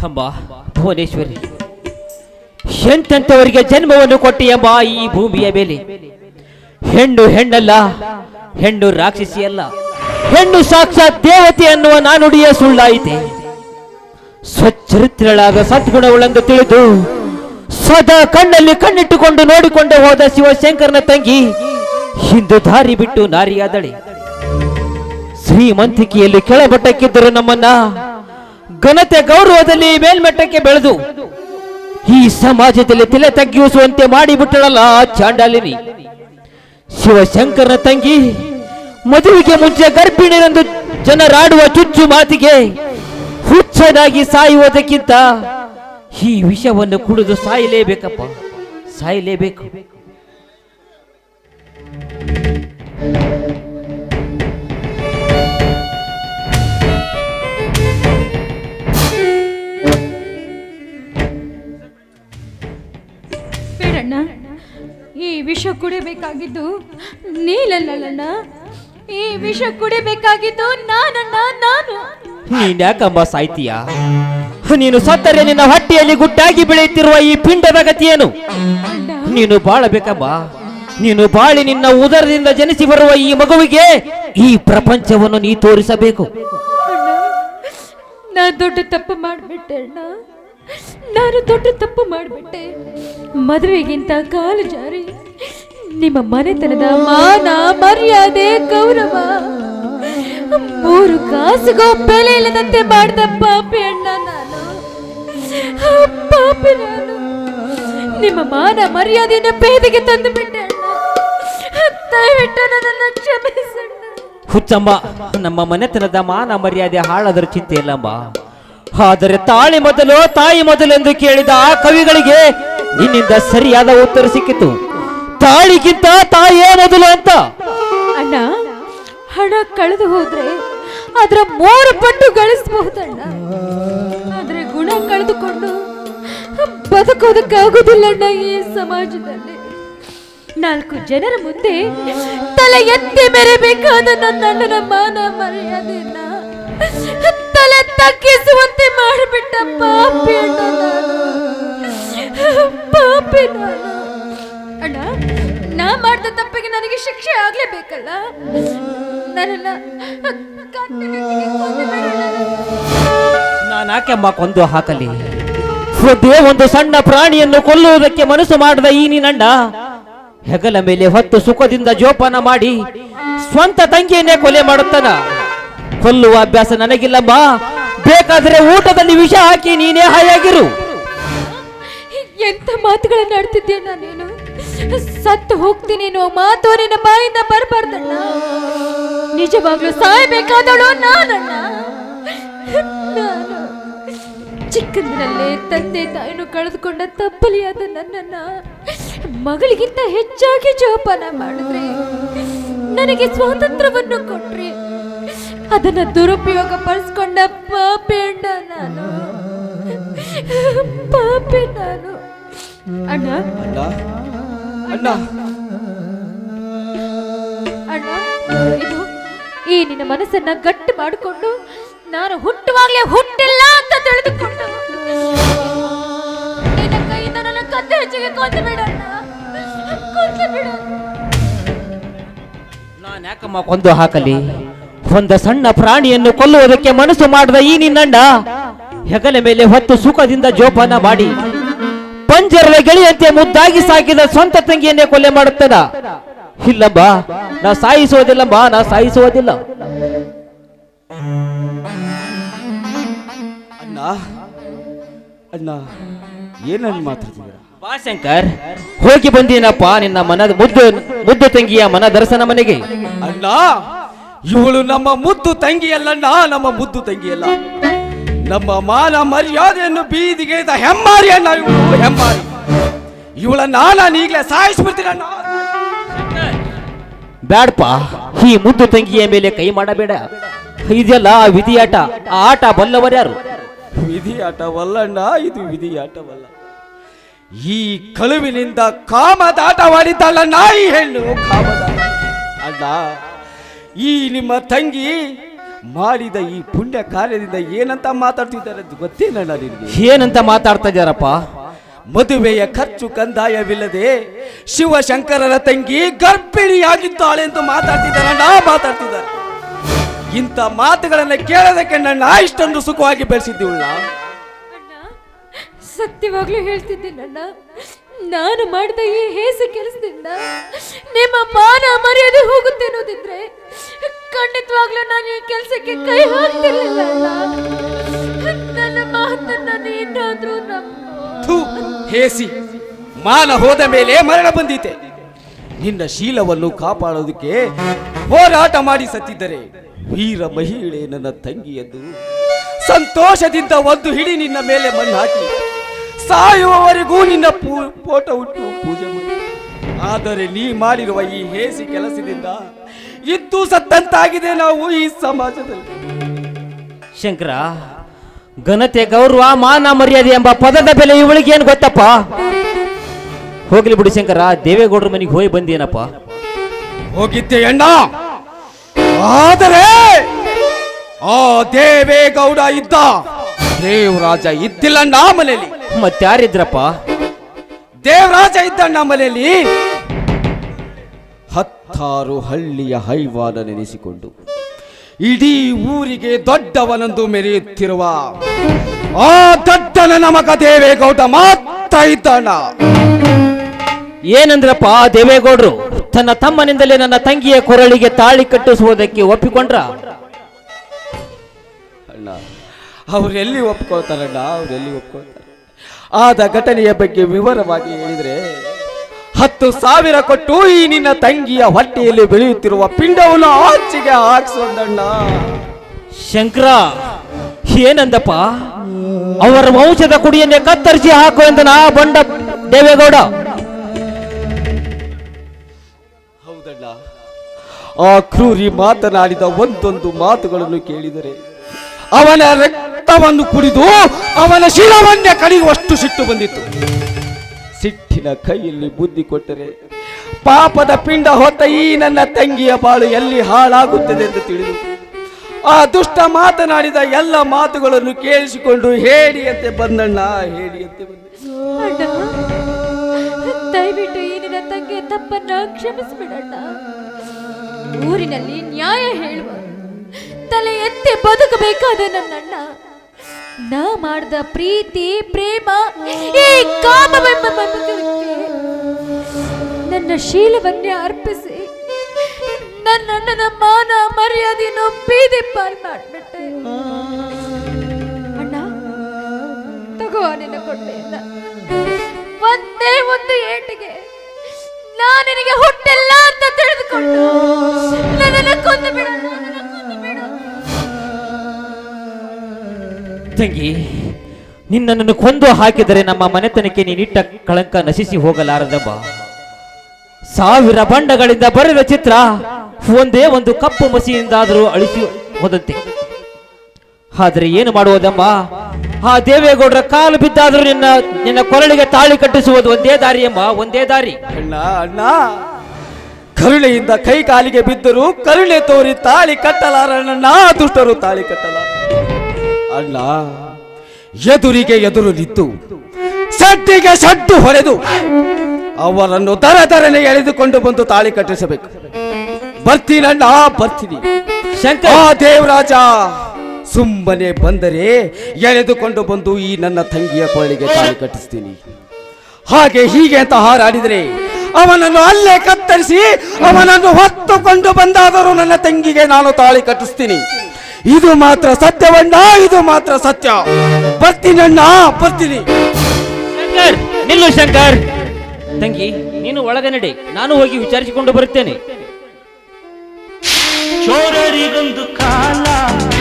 ಅಂಬ ಭುವನೇಶ್ವರಿ ಎಂತೆಂಥವರಿಗೆ ಜನ್ಮವನ್ನು ಕೊಟ್ಟಿ ಎಂಬ ಈ ಭೂಮಿಯ ಮೇಲೆ ಹೆಣ್ಣು ಹೆಣ್ಣಲ್ಲ ಹೆಣ್ಣು ರಾಕ್ಷಸಿ ಅಲ್ಲ ಹೆಣ್ಣು ಸಾಕ್ಷಾತ್ ದೇವತೆ ಅನ್ನುವ ನಾನುಡಿಯ ಸುಳ್ಳಾಯಿತೆ ಸ್ವಚರಿತ್ರಳಾದ ಸದ್ಗುಣವುಳೆಂದು ತಿಳಿದು ಸದಾ ಕಣ್ಣಲ್ಲಿ ಕಣ್ಣಿಟ್ಟುಕೊಂಡು ನೋಡಿಕೊಂಡು ಹೋದ ಶಿವಶಂಕರನ ತಂಗಿ ಹಿಂದು ದಾರಿ ಬಿಟ್ಟು ನಾರಿಯಾದಳೆ ಶ್ರೀಮಂತಿಕೆಯಲ್ಲಿ ಕೆಳಮಟ್ಟಕ್ಕಿದ್ದರು ನಮ್ಮನ್ನ ಘನತೆ ಗೌರವದಲ್ಲಿ ಮೇಲ್ಮಟ್ಟಕ್ಕೆ ಬೆಳೆದು ಈ ಸಮಾಜದಲ್ಲಿ ತಲೆ ತಗ್ಗಿಸುವಂತೆ ಮಾಡಿಬಿಟ್ಟಳಲ್ಲ ಆ ಚಾಂಡಾಲಿನಿ ಶಿವಶಂಕರನ ತಂಗಿ ಮದುವೆಗೆ ಮುಂಚೆ ಗರ್ಭಿಣಿಯರೆಂದು ಜನರಾಡುವ ಚುಚ್ಚು ಮಾತಿಗೆ ಹುಚ್ಚನಾಗಿ ಸಾಯುವುದಕ್ಕಿಂತ ಈ ವಿಷವನ್ನು ಕುಡಿದು ಸಾಯಲೇಬೇಕಪ್ಪ ಸಾಯಲೇಬೇಕು ಬೇಡಣ್ಣ ಈ ವಿಷ ಕುಡಿಬೇಕಾಗಿದ್ದು ನೀಲಲ್ಲಣ್ಣ ಈ ವಿಷ ಕುಡಿಬೇಕಾಗಿದ್ದು ನಾನಣ್ಣ ನಾನು ನೀನ್ ಯಾಕಂಬ ಸಾಯ್ತೀಯ ನೀನು ಸತ್ತರೆ ನಿನ್ನ ಹೊಟ್ಟೆಯಲ್ಲಿ ಗುಟ್ಟಾಗಿ ಬೆಳೆಯುತ್ತಿರುವ ಈ ಪಿಂಡದ ಗತಿಯೇನು ಅಣ್ಣ ನೀನು ಬಾಳಬೇಕಮ್ಮ ನೀನು ಬಾಳಿ ನಿನ್ನ ಉದರದಿಂದ ಜನಿಸಿ ಬರುವ ಈ ಮಗುವಿಗೆ ಈ ಪ್ರಪಂಚವನ್ನು ನೀ ತೋರಿಸಬೇಕು ಅಣ್ಣ ನಾ ದೊಡ್ಡ ತಪ್ಪು ಮಾಡಿಬಿಟ್ಟೆ ಅಣ್ಣ ನಾನು ದೊಡ್ಡ ತಪ್ಪು ಮಾಡಿಬಿಟ್ಟೆ ಮದುವೆಗಿಂತ ಕಾಲು ಜಾರಿ ನಿಮ್ಮ ಮನೆತನದ ಮಾನ ಮರ್ಯಾದೆ ಗೌರವ ಮೂರು ಕಾಸಿಗೂ ಬೆಲೆ ಇಲ್ಲದಂತೆ ಮಾಡಿದ ಪಾಪಿ ಅಣ್ಣ ನಾನು ಪಾಪಿ ನಾನು ನಿಮ್ಮ ಮಾನ ಮರ್ಯಾದೆಯನ್ನು ಬೇದಿಗೆ ತಂದು ಬಿಟ್ಟೆ ಅಣ್ಣ ದಯವಿಟ್ಟು ನನ್ನನ್ನು ಕ್ಷಮಿಸಣ್ಣ ಹುಚ್ಚಮ್ಮ ನಮ್ಮ ಮನೆತನದ ಮಾನ ಮರ್ಯಾದೆ ಹಾಳಾದ್ರ ಚಿಂತೆ ಇಲ್ಲಮ್ಮ ಆದರೆ ತಾಳಿ ಮೊದಲು ತಾಯಿ ಮೊದಲು ಎಂದು ಕೇಳಿದ ಆ ಕವಿಗಳಿಗೆ ನಿನ್ನಿಂದ ಸರಿಯಾದ ಉತ್ತರ ಸಿಕ್ಕಿತು ತಾಳಿಗಿಂತ ತಾಯಿಯೇ ಮೊದಲು ಅಂತ ಅಣ್ಣ ಹಣ ಕಳೆದು ಹೋದ್ರೆ ಅದರ ಮೂರು ಪಟ್ಟು ಗಳಿಸಬಹುದಣ್ಣ ಆದ್ರೆ ಗುಣ ಕಳೆದುಕೊಂಡು ಬದುಕೋದಕ್ಕಾಗುದಿಲ್ಲಣ್ಣ ಈ ಸಮಾಜದಲ್ಲಿ ನಾಲ್ಕು ಜನರ ಮುಂದೆ ತಲೆ ಎತ್ತಿ ಮೆರೆಬೇಕಾದ ನನ್ನ ಅಣ್ಣನ ಮಾನ ಮರ್ಯಾದೆಯನ್ನ ತಲೆ ತಗ್ಗಿಸುವಂತೆ ಮಾಡಿಬಿಟ್ಟ ಪಾಪಿ ಅಣ್ಣ ನಾನು. ಪಾಪಿ ನಾನು ಅಣ್ಣ ನಾ ಮಾಡಿದ ತಪ್ಪಿಗೆ ನನಗೆ ಶಿಕ್ಷೆ ಆಗ್ಲೇಬೇಕಲ್ಲ ನನ್ನನ್ನ ಕತ್ತಿಗೆ ಕೊಂದು ಬಿಡಣ್ಣ. ನಾನಾಕೆಮ್ಮ ಕೊಂದು ಹಾಕಲಿ ಒಂದೇ ಒಂದು ಸಣ್ಣ ಪ್ರಾಣಿಯನ್ನು ಕೊಲ್ಲುವುದಕ್ಕೆ ಮನಸ್ಸು ಮಾಡದ ಈ ನಿನ್ನಣ್ಣ ಹೆಗಲ ಮೇಲೆ ಹೊತ್ತು ಸುಖದಿಂದ ಜೋಪಾನ ಮಾಡಿ ಸ್ವಂತ ತಂಗಿಯನ್ನೇ ಕೊಲೆ ಮಾಡುತ್ತಾನ ಕೊಲ್ಲುವ ಅಭ್ಯಾಸ ನನಗಿಲ್ಲಮ್ಮ ಬೇಕಾದರೆ ಊಟದಲ್ಲಿ ವಿಷ ಹಾಕಿ ನೀನೇ ಹಾಯಾಗಿರು ಎಂತ ಮಾತುಗಳನ್ನ ಆಡ್ತಿದ್ದೆ ನಾನೇನು ಸತ್ತು ಹೋಗ್ತೀನಿ ಅನ್ನೋ ಮಾತು ನಿನ್ನ ಬಾಯಿಂದ ಬರಬಾರ್ದಣ್ಣ ನಿಜವಾಗ್ಲೂ ಸಾಯ್ಬೇಕಾದಳು ನಾನಣ್ಣ ನಾನು ಚಿಕ್ಕಂದಿನಲ್ಲೇ ತಂದೆ ತಾಯಿನೂ ಕಳೆದುಕೊಂಡ ತಪ್ಪಲಿಯಾದ ನನ್ನನ್ನ ಮಗಳಿಗಿಂತ ಹೆಚ್ಚಾಗಿ ಜೋಪಾನ ಮಾಡಿದ್ರೆ ನನಗೆ ಸ್ವಾತಂತ್ರ್ಯವನ್ನು ಕೊಟ್ರಿ ಅದನ್ನ ದುರುಪಯೋಗ ಪಡಿಸ್ಕೊಂಡ ಪಾಪಿ ಅಣ್ಣ ನಾನು ಪಾಪಿ ನಾನು ಅಣ್ಣ ಅಣ್ಣ ಅಣ್ಣ ಅಣ್ಣ ಇದು ಈ ನಿನ್ನ ಮನಸ್ಸನ್ನ ಗಟ್ಟಿ ಮಾಡಿಕೊಂಡು ನಾನು ಹುಟ್ಟುವಾಗ್ಲೇ ಹುಟ್ಟಿಲ್ಲ ಅಂತ ತಿಳಿದುಕೊಂಡು ನಿನ್ನ ಕೈಯಿಂದ ನನ್ನ ಕತ್ತೆ ಹೆಚ್ಚಿಗೆ ಕೊಂದು ಬಿಡಣ್ಣ ಕೊಂದು ಬಿಡು ನಾನು ಯಾಕಮ್ಮ ಕೊಂದು ಹಾಕಲಿ ಒಂದು ಸಣ್ಣ ಪ್ರಾಣಿಯನ್ನು ಕೊಲ್ಲುವುದಕ್ಕೆ ಮನಸ್ಸು ಮಾಡದ ಈ ನಿನ್ನಣ್ಣ ಹೆಗಲ ಮೇಲೆ ಹೊತ್ತು ಸುಖದಿಂದ ಜೋಪಾನ ಮಾಡಿ ಪಂಜರದ ಗೆಳೆಯಂತೆ ಮುದ್ದಾಗಿ ಸಾಕಿದ ಸ್ವಂತ ತಂಗಿಯನ್ನೇ ಕೊಲೆ ಮಾಡುತ್ತದ ಇಲ್ಲಮ್ಮ ನಾ ಸಾಯಿಸುವುದಿಲ್ಲಮ್ಮ ನಾ ಸಾಯಿಸುವುದಿಲ್ಲ ಅಣ್ಣ ಅಣ್ಣ ಏನನ್ನ ಮಾತಾಡ್ತಿದ್ದೀರಾ ಬಾ ಶಂಕರ್ ಹೋಗಿ ಬಂದೀನಪ್ಪ ನಿನ್ನ ಮನದ ಮುದ್ದು ಮುದ್ದು ತಂಗಿಯ ಮನ ದರ್ಶನ ಮನೆಗೆ ಅಣ್ಣ ಇವಳು ನಮ್ಮ ಮುದ್ದು ತಂಗಿಯಲ್ಲಣ್ಣ ನಮ್ಮ ಮುದ್ದು ತಂಗಿಯಲ್ಲ ನಮ್ಮ ಮಾನ ಮರ್ಯಾದೆಯನ್ನು ಬೀದಿಗೆ ಇದ್ದ ಹೆಮ್ಮಾರಿ ಅಣ್ಣ ಇವಳು ಹೆಮ್ಮಾರಿ ಇವಳನ್ನ ನಾನು ಈಗಲೇ ಸಾಯಿಸ್ಬಿಡ್ತೀನಣ್ಣ ಬ್ಯಾಡ್ಪ ಈ ಮುದ್ದು ತಂಗಿಯ ಮೇಲೆ ಕೈ ಮಾಡಬೇಡ ಇದೆಲ್ಲ ವಿಧಿಯಾಟ ಆ ಆಟ ಬಲ್ಲವರ್ಯಾರು ವಿಧಿ ಆಟವಲ್ಲಣ್ಣ ಇದು ವಿಧಿ ಆಟವಲ್ಲ ಈ ಕಳುವಿನಿಂದ ಕಾಮದಾಟವಾಡಿದ್ದಾಳಣ್ಣ ಈ ಹೆಣ್ಣು ಕಾಮದಾಟ ಅಣ್ಣ ಈ ನಿಮ್ಮ ತಂಗಿ ಮಾಡಿದ ಈ ಪುಣ್ಯ ಕಾರ್ಯದಿಂದ ಏನಂತ ಮಾತಾಡ್ತಿದ್ದಾರೆ ಅಂತ ಗೊತ್ತೇನಣ್ಣ ನಿನಗೆ ಏನಂತ ಮಾತಾಡ್ತಾ ಇದ್ದಾರಪ್ಪ ಮದುವೆಯ ಖರ್ಚು ಕಂದಾಯವಿಲ್ಲದೆ ಶಿವಶಂಕರರ ತಂಗಿ ಗರ್ಭಿಣಿಯಾಗಿದ್ದಾಳೆ ಎಂದು ಮಾತಾಡ್ತಿದ್ದಾರಣ್ಣ ಮಾತಾಡ್ತಿದ್ದಾರೆ ಇಂಥ ಮಾತುಗಳನ್ನ ಕೇಳೋದಕ್ಕೆ ನನ್ನ ಇಷ್ಟೊಂದು ಸುಖವಾಗಿ ಬೆಳೆಸಿದ್ದೀವಣ್ಣ ಅಣ್ಣ ಸತ್ಯವಾಗ್ಲೂ ಹೇಳ್ತಿದ್ದೀನಣ್ಣ ನಾನು ಮಾಡಿದ ಈ ಹೇಸಿ ಕೆಲಸದಿಂದ ನಿಮ್ಮ ಮಾನ ಮರ್ಯಾದೆ ಹೋಗುತ್ತೆ ಅನ್ನೋದಿದ್ರೆ ಖಂಡಿತವಾಗ್ಲೂ ನಾನು ಈ ಕೆಲಸಕ್ಕೆ ಕೈ ಹಾಕ್ತಿರ್ಲಿಲ್ಲ ಅಣ್ಣ ನನ್ನ ಮಾತನ್ನ ನೀನಾದ್ರೂ ನಂಬು ಥು, ಹೇಸಿ ಮಾನ ಹೋದ ಮೇಲೆ ಮರಣ ಬಂದಿತೆ ನಿನ್ನ ಶೀಲವನ್ನು ಕಾಪಾಡೋದಕ್ಕೆ ಹೋರಾಟ ಮಾಡಿ ಸತ್ತಿದ್ದರೆ ವೀರ ಮಹಿಳೆ ನನ್ನ ತಂಗಿಯದ್ದು ಸಂತೋಷದಿಂದ ಒಂದು ಹಿಡಿ ನಿನ್ನ ಮೇಲೆ ಮಣ್ಣು ಹಾಕಿ ಸಾಯುವವರೆಗೂ ನಿನ್ನ ಪೂ- ಫೋಟೋ ಉಟ್ಟು ಪೂಜೆ ಮಾಡಿ ಆದರೆ ನೀ ಮಾಡಿರುವ ಈ ಹೇಸಿ ಕೆಲಸದಿಂದ ಇದ್ದು ಸತ್ತಂತಾಗಿದೆ ನಾವು ಈ ಸಮಾಜದಲ್ಲಿ ಶಂಕರ ಘನತೆ ಗೌರವ ಮಾನ ಮರ್ಯಾದೆ ಎಂಬ ಪದದ ಬೆಲೆ ಇವಳಿಗೆ ಏನು ಗೊತ್ತಪ್ಪ ಹೋಗ್ಲಿ ಬಿಡು ಶಂಕರ ದೇವೇಗೌಡರ ಮನೆಗೆ ಹೋಗಿ ಬಂದೇನಪ್ಪ ಹೋಗಿದ್ದೆ ಅಣ್ಣ ಆದರೆ ಆ ದೇವೇಗೌಡ ಇದ್ದ ದೇವರಾಜ ಇದ್ದಿಲ್ಲಣ್ಣ ಮನೆಯಲ್ಲಿ ಮತ್ತಾರಿದ್ರಪ್ಪ ದೇವರಾಜ ಇದ್ದಣ್ಣ ಮನೆಯಲ್ಲಿ ಹತ್ತಾರು ಹಳ್ಳಿಯ ಹೈವಾನ ನೆನೆಸಿಕೊಂಡು ಇಡೀ ಊರಿಗೆ ದೊಡ್ಡವನೊಂದು ಮೆರೆಯುತ್ತಿರುವ ಆ ದೊಡ್ಡನ ನಮಗ ದೇವೇಗೌಡ ಮಾತ್ರ ಇದ್ದಣ್ಣ ಏನಂದ್ರಪ್ಪ ಆ ದೇವೇಗೌಡರು ತನ್ನ ತಮ್ಮನಿಂದಲೇ ನನ್ನ ತಂಗಿಯ ಕೊರಳಿಗೆ ತಾಳಿ ಕಟ್ಟಿಸುವುದಕ್ಕೆ ಒಪ್ಪಿಕೊಂಡ್ರ ಅಣ್ಣ ಅವರೆಲ್ಲಿ ಒಪ್ಕೊಳ್ತಾರಣ್ಣ ಅವರೆಲ್ಲಿ ಒಪ್ಕೊಳ್ತಾರೆ ಆದ ಘಟನೆಯ ಬಗ್ಗೆ ವಿವರವಾಗಿ ಹೇಳಿದ್ರೆ ಹತ್ತು ಸಾವಿರ ಕೊಟ್ಟು ಈ ನಿನ್ನ ತಂಗಿಯ ಹೊಟ್ಟೆಯಲ್ಲಿ ಬೆಳೆಯುತ್ತಿರುವ ಪಿಂಡವನ್ನು ಆಚೆಗೆ ಹಾಕ್ಸೊಂದಣ್ಣ ಶಂಕರ ಏನಂದಪ್ಪ ಅವರ ವಂಶದ ಕುಡಿಯನ್ನೇ ಕತ್ತರಿಸಿ ಹಾಕು ಎಂದ ನಾ ಬಂಡ ದೇವೇಗೌಡ ಹೌದಣ್ಣ ಆ ಕ್ರೂರಿ ಮಾತನಾಡಿದ ಒಂದೊಂದು ಮಾತುಗಳನ್ನು ಕೇಳಿದರೆ ಅವನ ರಕ್ತವನ್ನು ಕುಡಿದು ಅವನ ಶಿರವನ್ನೇ ಕಡಿಯುವಷ್ಟು ಸಿಟ್ಟು ಬಂದಿತ್ತು ಸಿಟ್ಟಿನ ಕೈಯಲ್ಲಿ ಬುದ್ಧಿ ಕೊಟ್ಟರೆ ಪಾಪದ ಪಿಂಡ ಹೊತ್ತ ಈ ನನ್ನ ತಂಗಿಯ ಬಾಳು ಎಲ್ಲಿ ಹಾಳಾಗುತ್ತದೆ ಎಂದು ತಿಳಿದು ಆ ದುಷ್ಟ ಮಾತನಾಡಿದ ಎಲ್ಲ ಮಾತುಗಳನ್ನು ಕೇಳಿಸಿಕೊಂಡು ಹೇಳಿಯಂತೆ ಬಂದಣ್ಣ ಹೇಳಿಯಂತೆ ಬಂದ ಅಣ್ಣ ದಯವಿಟ್ಟು ಈ ನಿನ್ನ ತಂಗಿಯ ತಪ್ಪನ್ನ ಕ್ಷಮಿಸ್ಬಿಡಣ್ಣ ಊರಿನಲ್ಲಿ ನ್ಯಾಯ ಹೇಳುವ ತಲೆ ಎತ್ತಿ ಬದುಕಬೇಕಾದ ನನ್ನಣ್ಣ ನಾ ಮಾಡಿದ ಪ್ರೀತಿ ಪ್ರೇಮ ಈ ಕಾಮವೆಂಬ ಬದುಕಕ್ಕೆ ನನ್ನ ಶೀಲವನ್ನೇ ಅರ್ಪಿಸಿ ನನ್ನಣ್ಣನ ಮಾನ ಮರ್ಯಾದೆಯನ್ನು ಬೀದಿ ಪಾಲ್ ಮಾಡ್ಬಿಟ್ಟೆ ಅಣ್ಣ ತಗೋ ನಿನ್ನ ಕೊಟ್ಟೆಯನ್ನ ಒಂದೇ ಒಂದು ಏಟಿಗೆ ನಾನು ನಿನಗೆ ಹುಟ್ಟಿಲ್ಲ ಅಂತ ತಿಳಿದುಕೊಂಡು ನನ್ನನ್ನು ಕೊಂದು ಬಿಡು ನನ್ನನ್ನು ಕೊಂದು ಬಿಡು ತಂಗಿ ನಿನ್ನನ್ನು ಕೊಂದು ಹಾಕಿದರೆ ನಮ್ಮ ಮನೆತನಕ್ಕೆ ನೀನಿಟ್ಟ ಕಳಂಕ ನಶಿಸಿ ಹೋಗಲಾರದಮ್ಮ ಸಾವಿರ ಬಣ್ಣಗಳಿಂದ ಬರೆದ ಚಿತ್ರ ಒಂದೇ ಒಂದು ಕಪ್ಪು ಮಸಿಯಿಂದಾದರೂ ಅಳಿಸಿ ಹೋದಂತೆ ಆದರೆ ಏನು ಮಾಡುವುದಮ್ಮ ಆ ದೇವೇಗೌಡರ ಕಾಲು ಬಿದ್ದಾದರೂ ನಿನ್ನ ನಿನ್ನ ಕೊರಳಿಗೆ ತಾಳಿ ಕಟ್ಟಿಸುವುದು ಒಂದೇ ದಾರಿ ಎಂಬ ಒಂದೇ ದಾರಿ ಅಣ್ಣ ಅಣ್ಣ ಕರುಣೆಯಿಂದ ಕೈ ಕಾಲಿಗೆ ಬಿದ್ದರೂ ಕರುಣೆ ತೋರಿ ತಾಳಿ ಕಟ್ಟಲಾರಣ್ಣ ದುಷ್ಟರು ತಾಳಿ ಕಟ್ಟಲಾರ ಅಣ್ಣ ಎದುರಿಗೆ ಎದುರು ನಿಂತು ಸಡ್ಡಿಗೆ ಸಡ್ಡು ಹೊಡೆದು ಅವರನ್ನು ದರ ದರನೆ ಎಳೆದುಕೊಂಡು ಬಂದು ತಾಳಿ ಕಟ್ಟಿಸಬೇಕು ಬರ್ತೀನಣ್ಣ ಬರ್ತೀನಿ ಶಂಕರ್ ಆ ದೇವರಾಜ ಸುಮ್ಮನೆ ಬಂದರೆ ಎಳೆದುಕೊಂಡು ಬಂದು ಈ ನನ್ನ ತಂಗಿಯ ಕೊರಳಿಗೆ ತಾಳಿ ಕಟ್ಟಿಸ್ತೀನಿ ಹಾಗೆ ಹೀಗೆ ಅಂತ ಹಾರಾಡಿದರೆ ಅವನನ್ನು ಅಲ್ಲೇ ಕತ್ತರಿಸಿ ಅವನನ್ನು ಹೊತ್ತುಕೊಂಡು ಬಂದಾದರೂ ನನ್ನ ತಂಗಿಗೆ ನಾನು ತಾಳಿ ಕಟ್ಟಿಸ್ತೀನಿ ಇದು ಮಾತ್ರ ಸತ್ಯವಣ್ಣ ಇದು ಮಾತ್ರ ಸತ್ಯ ಬರ್ತೀನಣ್ಣ ಬರ್ತೀನಿ ಶಂಕರ್ ನಿಲ್ಲು ಶಂಕರ್ ತಂಗಿ ನೀನು ಒಳಗೆ ನಡಿ ನಾನು ಹೋಗಿ ವಿಚಾರಿಸಿಕೊಂಡು ಬರುತ್ತೇನೆ ಚೋರರಿಗೊಂದು ಕಾಲ